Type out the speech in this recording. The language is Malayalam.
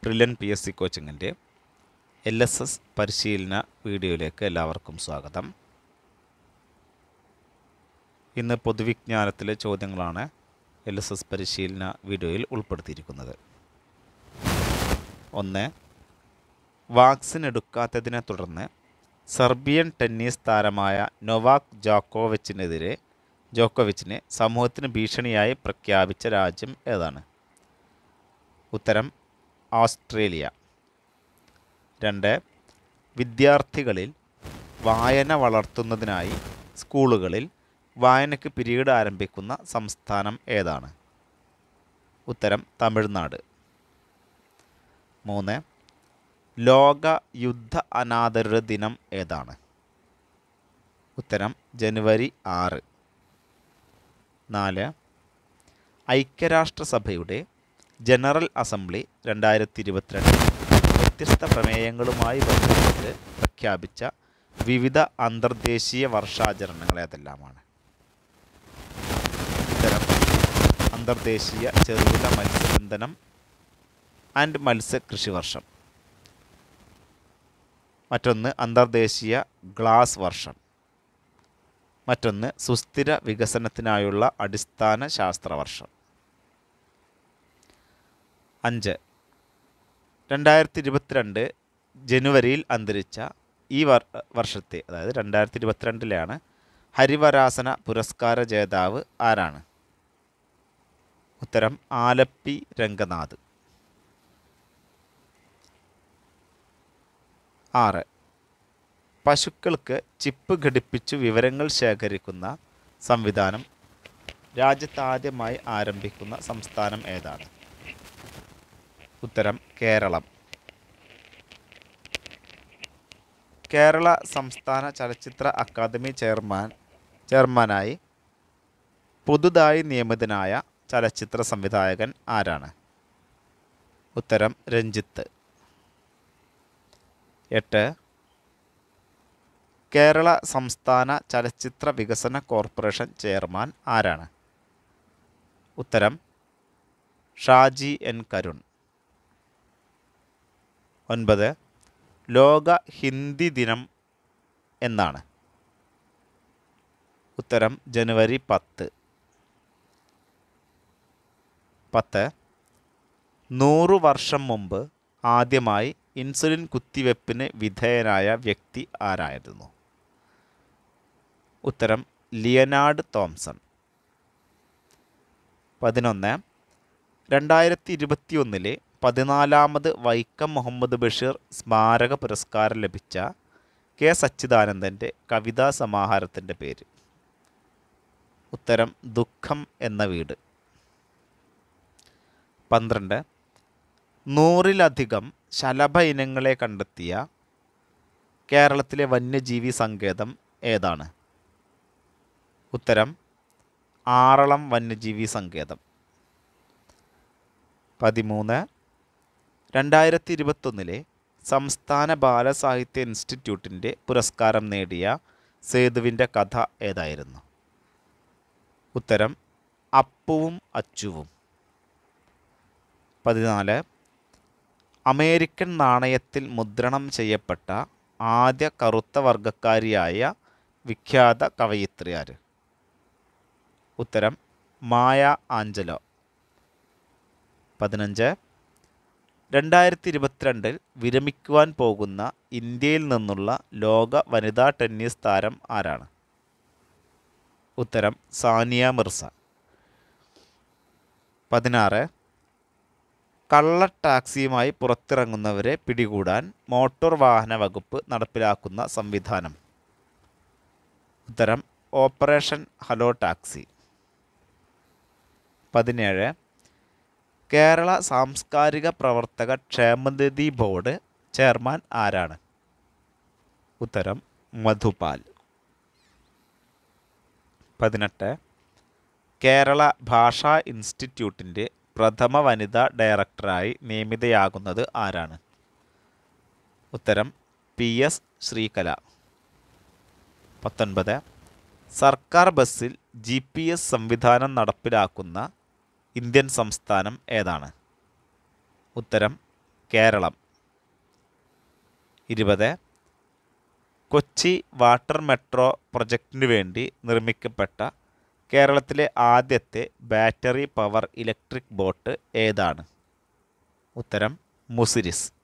ട്രില്യൻ പി എസ് സി കോച്ചിങ്ങിൻ്റെ എൽ എസ് എസ് പരിശീലന വീഡിയോയിലേക്ക് എല്ലാവർക്കും സ്വാഗതം ഇന്ന് പൊതുവിജ്ഞാനത്തിലെ ചോദ്യങ്ങളാണ് എൽ എസ് എസ് പരിശീലന വീഡിയോയിൽ ഉൾപ്പെടുത്തിയിരിക്കുന്നത് ഒന്ന് വാക്സിൻ എടുക്കാത്തതിനെ തുടർന്ന് സെർബിയൻ ടെന്നീസ് താരമായ നൊവാക് ജോക്കോവിച്ചിനെതിരെ ജോക്കോവിച്ചിനെ സമൂഹത്തിന് ഭീഷണിയായി പ്രഖ്യാപിച്ച രാജ്യം ഏതാണ് ഉത്തരം ഓസ്ട്രേലിയ രണ്ട് വിദ്യാർത്ഥികളിൽ വായന വളർത്തുന്നതിനായി സ്കൂളുകളിൽ വായനയ്ക്ക് പിരീഡ് ആരംഭിക്കുന്ന സംസ്ഥാനം ഏതാണ് ഉത്തരം തമിഴ്നാട് മൂന്ന് ലോക യുദ്ധ അനാഥരുടെ ദിനം ഏതാണ് ഉത്തരം ജനുവരി ആറ് നാല് ഐക്യരാഷ്ട്രസഭയുടെ ജനറൽ അസംബ്ലി രണ്ടായിരത്തി ഇരുപത്തിരണ്ട് വ്യത്യസ്ത പ്രമേയങ്ങളുമായി ബന്ധപ്പെട്ട് പ്രഖ്യാപിച്ച വിവിധ അന്തർദേശീയ വർഷാചരണങ്ങൾ ഏതെല്ലാമാണ് ഉത്തരം അന്തർദേശീയ ചെറുകിട മത്സ്യബന്ധനം ആൻഡ് മത്സ്യകൃഷി വർഷം മറ്റൊന്ന് അന്തർദേശീയ ഗ്ലാസ് വർഷം മറ്റൊന്ന് സുസ്ഥിര വികസനത്തിനായുള്ള അടിസ്ഥാന ശാസ്ത്ര വർഷം അഞ്ച് രണ്ടായിരത്തി ഇരുപത്തിരണ്ട് ജനുവരിയിൽ അന്തരിച്ച ഈ വർ വർഷത്തെ അതായത് രണ്ടായിരത്തി ഇരുപത്തിരണ്ടിലാണ് ഹരിവരാസന പുരസ്കാര ജേതാവ് ആരാണ് ഉത്തരം ആലപ്പി രംഗനാഥ് ആറ് പശുക്കൾക്ക് ചിപ്പ് ഘടിപ്പിച്ചു വിവരങ്ങൾ ശേഖരിക്കുന്ന സംവിധാനം രാജ്യത്താദ്യമായി ആരംഭിക്കുന്ന സംസ്ഥാനം ഏതാണ് ഉത്തരം കേരളം കേരള സംസ്ഥാന ചലച്ചിത്ര അക്കാദമി ചെയർമാൻ ചെയർമാനായി പുതുതായി നിയമിതനായ ചലച്ചിത്ര സംവിധായകൻ ആരാണ് ഉത്തരം രഞ്ജിത്ത് എട്ട് കേരള സംസ്ഥാന ചലച്ചിത്ര വികസന കോർപ്പറേഷൻ ചെയർമാൻ ആരാണ് ഉത്തരം ഷാജി എൻ കരുൺ ഒൻപത് ലോക ഹിന്ദി ദിനം എന്നാണ് ഉത്തരം ജനുവരി പത്ത് പത്ത് നൂറു വർഷം മുമ്പ് ആദ്യമായി ഇൻസുലിൻ കുത്തിവെപ്പിന് വിധേയനായ വ്യക്തി ആരായിരുന്നു ഉത്തരം ലിയനാർഡ് തോംസൺ പതിനൊന്ന് രണ്ടായിരത്തി ഇരുപത്തിയൊന്നിലെ പതിനാലാമത് വൈക്കം മുഹമ്മദ് ബഷീർ സ്മാരക പുരസ്കാരം ലഭിച്ച കെ സച്ചിദാനന്ദൻ്റെ കവിതാ സമാഹാരത്തിൻ്റെ പേര് ഉത്തരം ദുഃഖം എന്ന വീട് പന്ത്രണ്ട് നൂറിലധികം ശലഭ ഇനങ്ങളെ കണ്ടെത്തിയ കേരളത്തിലെ വന്യജീവി സങ്കേതം ഏതാണ് ഉത്തരം ആറളം വന്യജീവി സങ്കേതം പതിമൂന്ന് രണ്ടായിരത്തി ഇരുപത്തൊന്നിലെ സംസ്ഥാന ബാലസാഹിത്യ ഇൻസ്റ്റിറ്റ്യൂട്ടിൻ്റെ പുരസ്കാരം നേടിയ സേതുവിൻ്റെ കഥ ഏതായിരുന്നു ഉത്തരം അപ്പുവും അച്ചുവും പതിനാല് അമേരിക്കൻ നാണയത്തിൽ മുദ്രണം ചെയ്യപ്പെട്ട ആദ്യ കറുത്ത വർഗക്കാരിയായ വിഖ്യാത കവയിത്രി ആര് ഉത്തരം മായ ആഞ്ചലോ പതിനഞ്ച് രണ്ടായിരത്തി ഇരുപത്തിരണ്ടിൽ വിരമിക്കുവാൻ പോകുന്ന ഇന്ത്യയിൽ നിന്നുള്ള ലോക വനിതാ ടെന്നീസ് താരം ആരാണ് ഉത്തരം സാനിയ മിർസ പതിനാറ് കള്ള ടാക്സിയുമായി പുറത്തിറങ്ങുന്നവരെ പിടികൂടാൻ മോട്ടോർ വാഹന വകുപ്പ് നടപ്പിലാക്കുന്ന സംവിധാനം ഉത്തരം ഓപ്പറേഷൻ ഹലോ ടാക്സി പതിനേഴ് കേരള സാംസ്കാരിക പ്രവർത്തക ക്ഷേമനിധി ബോർഡ് ചെയർമാൻ ആരാണ് ഉത്തരം മധുപാൽ പതിനെട്ട് കേരള ഭാഷാ ഇൻസ്റ്റിറ്റ്യൂട്ടിൻ്റെ പ്രഥമ വനിതാ ഡയറക്ടറായി നിയമിതയാകുന്നത് ആരാണ് ഉത്തരം പി എസ് ശ്രീകല പത്തൊൻപത് സർക്കാർ ബസ്സിൽ ജി പി എസ് സംവിധാനം നടപ്പിലാക്കുന്ന ഇന്ത്യൻ സംസ്ഥാനം ഏതാണ് ഉത്തരം കേരളം ഇരുപത് കൊച്ചി വാട്ടർ മെട്രോ പ്രൊജക്റ്റിനു വേണ്ടി നിർമ്മിക്കപ്പെട്ട കേരളത്തിലെ ആദ്യത്തെ ബാറ്ററി പവർ ഇലക്ട്രിക് ബോട്ട് ഏതാണ് ഉത്തരം മുസിരിസ്